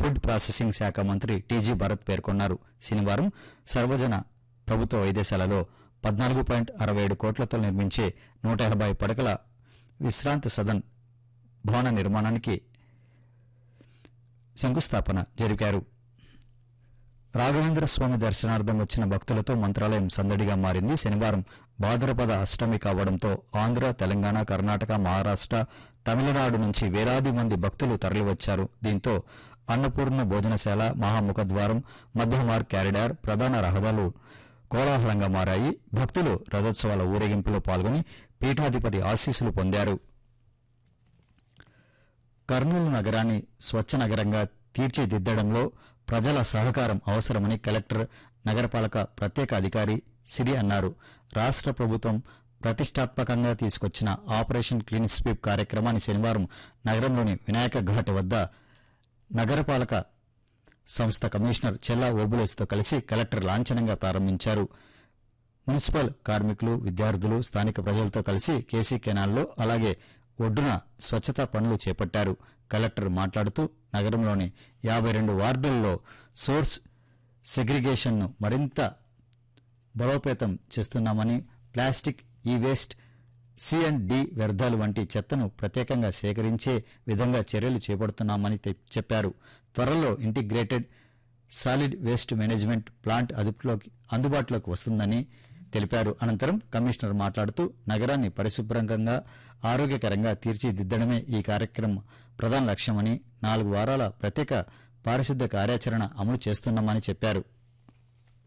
food processing శాఖ మంత్రి TG Bharat పేర్కొన్నారు శనివారం సర్వజన ప్రభుత్వ వైద్యశాలలో పద్నాలుగు పాయింట్ అరవై ఏడు కోట్లతో నిర్మించే నూట యాభై పడకల విశ్రాంతి సదన్ భవన నిర్మాణానికి శంకుస్థాపన జరిపారు రాఘవేంద్ర స్వామి దర్శనార్థం వచ్చిన భక్తులతో మంత్రాలయం సందడిగా మారింది శనివారం భాద్రపద అష్టమి కావడంతో ఆంధ్ర తెలంగాణ కర్ణాటక మహారాష్ట్ర తమిళనాడు నుంచి వేలాది మంది భక్తులు తరలివచ్చారు దీంతో అన్నపూర్ణ భోజనశాల మహాముఖద్వారం మధ్యమార్గ్ క్యారిడార్ ప్రధాన రహదారులు కోలాహలంగా మారాయి భక్తులు రథోత్సవాల ఊరేగింపులో పాల్గొని పీఠాధిపతి ఆశీస్సులు పొందారు కర్నూలు నగరాన్ని స్వచ్ఛ నగరంగా తీర్చిదిద్దడంలో ప్రజల సహకారం అవసరమని కలెక్టర్ నగరపాలక ప్రత్యేక అధికారి సిరి అన్నారు రాష్ట్ర ప్రభుత్వం ప్రతిష్టాత్మకంగా తీసుకొచ్చిన ఆపరేషన్ క్లీన్ స్వీప్ కార్యక్రమాన్ని శనివారం నగరంలోని వినాయక ఘాట్ వద్ద నగరపాలక సంస్థ కమిషనర్ చెల్లా ఓబులేస్తో కలిసి కలెక్టర్ లాంఛనంగా ప్రారంభించారు మున్సిపల్ కార్మికులు విద్యార్థులు స్థానిక ప్రజలతో కలిసి కేసీ కెనాల్లో అలాగే ఒడ్డున స్వచ్ఛతా పనులు చేపట్టారు కలెక్టర్ మాట్లాడుతూ నగరంలోని యాభై రెండు వార్డుల్లో సోర్స్ సెగ్రిగేషన్ను మరింత బలోపేతం చేస్తున్నామని ప్లాస్టిక్ ఈ వేస్ట్ సి అండ్ డి వ్యర్థాలు వంటి చెత్తను ప్రత్యేకంగా సేకరించే విధంగా చర్యలు చేపడుతున్నామని తె- చెప్పారు త్వరలో integrated solid waste management plant అదుపులోకి అందుబాటులోకి వస్తుందని తెలిపారు అనంతరం కమిషనర్ మాట్లాడుతూ నగరాన్ని పరిశుభ్రంగా ఆరోగ్యకరంగా తీర్చిదిద్దడమే ఈ కార్యక్రమం ప్రధాన లక్ష్యమని నాలుగు వారాల ప్రత్యేక పారిశుద్ధ్య కార్యాచరణ అమలు చేస్తున్నామని చెప్పారు